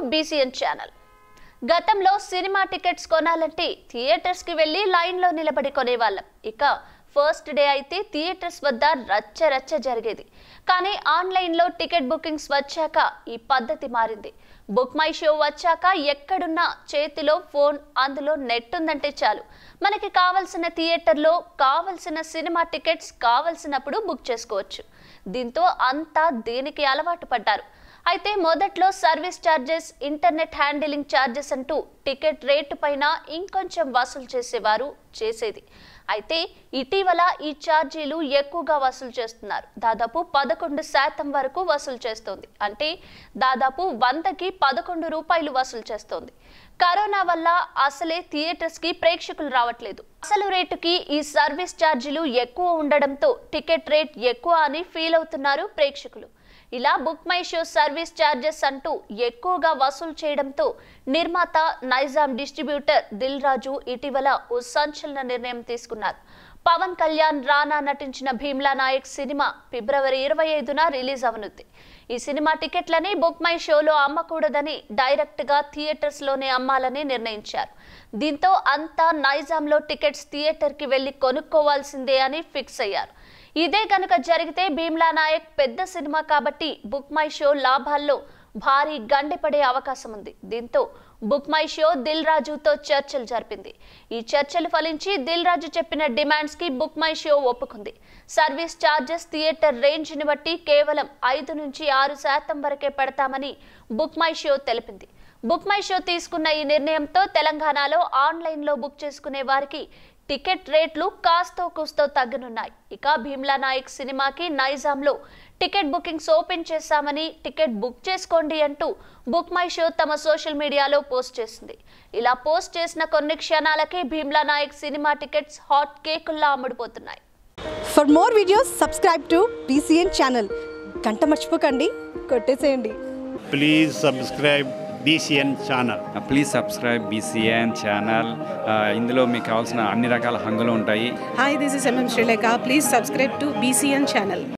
BCN channel గతంలో cinema tickets కొనాలంటే theatres కి వెళ్లి లైన్ లో నిలబడి కొనేవాళ్ళం ఇక ఫస్ట్ డే అయితే థియేటర్స్ వద్ద రచ్చ రచ్చ జరిగేది కానీ ఆన్లైన్ లో టికెట్ బుకింగ్స్ వచ్చాక ఈ పద్ధతి మారింది బుక్ మై షో వచ్చాక ఎక్కడున్నా చేతిలో ఫోన్ అందులో నెట్ ఉందంటే చాలు మనకి కావలసిన థియేటర్లో కావలసిన సినిమా టికెట్స్ కావలసినప్పుడు బుక్ చేసుకోవచ్చు దీంతో అంతా దీనికి అలవాటు పడ్డారు అయితే మొదట్లో service charges internet handling charges అంటూ టికెట్ రేటు పైన ఇంకొంచెం వసూలు చేసేవారు చేసేది అయితే ఇటీవల ఈ ఛార్జీలు ఎక్కువగా వసూలు చేస్తున్నారు దాదాపు పదకొండు శాతం వరకు వసూలు చేస్తోంది అంటే దాదాపు వందకి పదకొండు రూపాయలు వసూలు చేస్తోంది కరోనా వల్ల అసలే థియేటర్స్ కి ప్రేక్షకులు రావట్లేదు అసలు రేటుకి ఈ సర్వీస్ ఛార్జీలు ఎక్కువ ఉండడంతో టికెట్ రేట్ ఎక్కువ అని ఫీల్ అవుతున్నారు ప్రేక్షకులు ఇలా book my show service charges అంటూ ఎక్కువగా వసూలు చేయడంతో నిర్మాత నైజాం డిస్ట్రిబ్యూటర్ దిల్ రాజు ఇటీవల ఓ సంచలన నిర్ణయం తీసుకున్నారు పవన్ కళ్యాణ్ రానా నటించిన భీమ్లా నాయక్ సినిమా ఫిబ్రవరి ఇరవై ఐదున రిలీజ్ అవనుంది ఈ సినిమా టికెట్లని బుక్ మై షోలో అమ్మకూడదని డైరెక్ట్ గా థియేటర్స్ లోనే అమ్మాలని నిర్ణయించారు దీంతో అంతా నైజాంలో టికెట్స్ థియేటర్ కి వెళ్లి కొనుక్కోవాల్సిందే అని ఫిక్స్ అయ్యారు ఇదే కనుక జరిగితే భీమ్లా నాయక్ పెద్ద సినిమా కాబట్టి బుక్ మై షో లాభాల్లో భారీ గండిపడే అవకాశం ఉంది దీంతో బుక్ మై షో దిల్ రాజుతో చర్చలు జరిపింది ఈ చర్చలు ఫలించి దిల్ రాజు చెప్పిన డిమాండ్స్ కి బుక్ మై షో ఒప్పుకుంది సర్వీస్ ఛార్జెస్ థియేటర్ రేంజ్ ని బట్టి కేవలం ఐదు నుంచి ఆరు శాతం వరకే పెడతామని బుక్ మై షో తెలిపింది బుక్ మై షో తీసుకున్న ఈ నిర్ణయంతో తెలంగాణలో ఆన్లైన్లో బుక్ చేసుకునే వారికి టికెట్ రేట్లు కాస్తో కూస్తో తగ్గనున్నాయి ఇక భీమ్లా నాయక్ సినిమాకి నైజాంలో టికెట్ బుకింగ్స్ ఓపెన్ చేశామని టికెట్ బుక్ చేసుకోండి అంటూ బుక్ మై షో తమ సోషల్ మీడియాలో పోస్ట్ చేసింది ఇలా పోస్ట్ చేసిన కొన్ని క్షణాలకే Bheemla Nayak cinema tickets hot కేకుల్లా అమ్ముడుపోతున్నాయి for more videos subscribe to BCN channel గంట మర్చిపోకండి కొట్టేసేయండి please subscribe BCN channel please subscribe BCN channel ఇందులో మీకు కావాల్సిన అన్ని రకాల హంగులు ఉంటాయి Hi, this is MM Sri Lanka. Please subscribe to BCN channel.